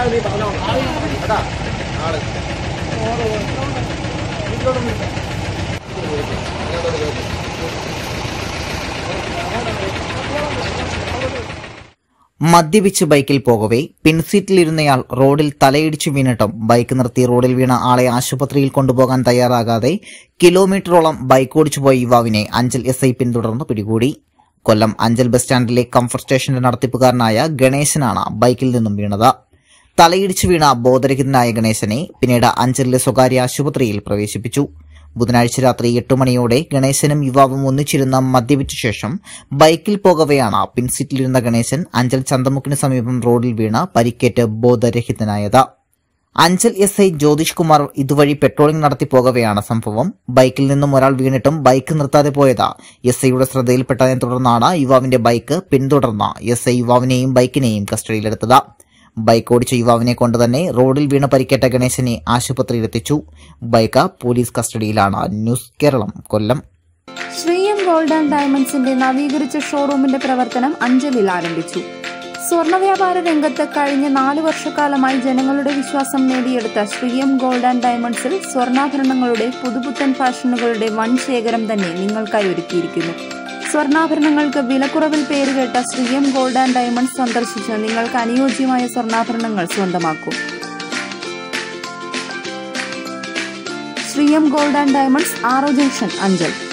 മദ്യപിച്ച് ബൈക്കിൽ പോകവേ പിൻസീറ്റിലിരുന്നയാൾ റോഡിൽ തലയിടിച്ചു വീണിട്ടും ബൈക്ക് നിർത്തി റോഡിൽ വീണ ആളെ ആശുപത്രിയിൽ കൊണ്ടുപോകാൻ തയ്യാറാകാതെ കിലോമീറ്ററോളം ബൈക്ക് ഓടിച്ചുപോയ യുവാവിനെ അഞ്ചൽ എസ് ഐ പിന്തുടർന്ന് പിടികൂടി കൊല്ലം അഞ്ചൽ ബസ് സ്റ്റാൻഡിലെ കംഫർട്ട് സ്റ്റേഷന്റെ നടത്തിപ്പുകാരനായ ഗണേശനാണ് ബൈക്കിൽ നിന്നും വീണത് തലയിടിച്ചു വീണ ബോധരഹിതനായ ഗണേശനെ പിന്നീട് അഞ്ചലിലെ സ്വകാര്യ ആശുപത്രിയിൽ പ്രവേശിപ്പിച്ചു ബുധനാഴ്ച രാത്രി എട്ട് മണിയോടെ ഗണേശനും യുവാവും ഒന്നിച്ചിരുന്ന മദ്യപിച്ച ശേഷം ബൈക്കിൽ പോകവെയാണ് പിൻസീറ്റിലിരുന്ന ഗണേശൻ അഞ്ചൽ ചന്തമുക്കിന് സമീപം റോഡിൽ വീണ് പരിക്കേറ്റ് ബോധരഹിതനായത് അഞ്ചൽ എസ് ഐ ജ്യോതിഷ് കുമാർ ഇതുവഴി പെട്രോളിംഗ് നടത്തി പോകവെയാണ് സംഭവം ബൈക്കിൽ നിന്നും ഒരാൾ വീണിട്ടും ബൈക്ക് നിർത്താതെ പോയത് എസ് ഐയുടെ ശ്രദ്ധയിൽപ്പെട്ടതിനെ തുടർന്നാണ് യുവാവിന്റെ ബൈക്ക് പിന്തുടർന്ന് എസ് ഐ യുവാവിനെയും ബൈക്കിനെയും കസ്റ്റഡിയിലെടുത്തത് ബൈക്ക് ഓടിച്ച യുവാവിനെ കൊണ്ട് തന്നെ റോഡിൽ വീണ് പരിക്കേറ്റ ഗണേശനെ ആശുപത്രിയിലെത്തിച്ചു ബൈക്ക് പോലീസ് കസ്റ്റഡിയിലാണ് news Keralam Kollam Sreeyam gold and ഡയമണ്ട്സിന്റെ നവീകരിച്ച ഷോറൂമിന്റെ പ്രവർത്തനം അഞ്ചലിൽ ആരംഭിച്ചു സ്വർണ്ണ വ്യാപാര രംഗത്ത് കഴിഞ്ഞ നാല് വർഷക്കാലമായി ജനങ്ങളുടെ വിശ്വാസം നേടിയെടുത്ത ശ്രീയം ഗോൾഡ് ആൻഡ് ഡയമണ്ട്സിൽ സ്വർണ്ണാഭരണങ്ങളുടെ പുതുപുത്തൻ ഫാഷനുകളുടെ വൻ ശേഖരം തന്നെ നിങ്ങൾക്കായി ഒരുക്കിയിരിക്കുന്നു സ്വർണ്ണാഭരണങ്ങൾക്ക് വിലക്കുറവിൽ പേരുകേട്ട ശ്രീയം ഗോൾഡ് ആൻഡ് ഡയമണ്ട്സ് സന്ദർശിച്ച് നിങ്ങൾക്ക് അനുയോജ്യമായ സ്വർണ്ണാഭരണങ്ങൾ സ്വന്തമാക്കൂ ശ്രീയം ഗോൾഡ് ആൻഡ് ഡയമണ്ട്സ് ആറോ ജംഗ്ഷൻ അഞ്ചൽ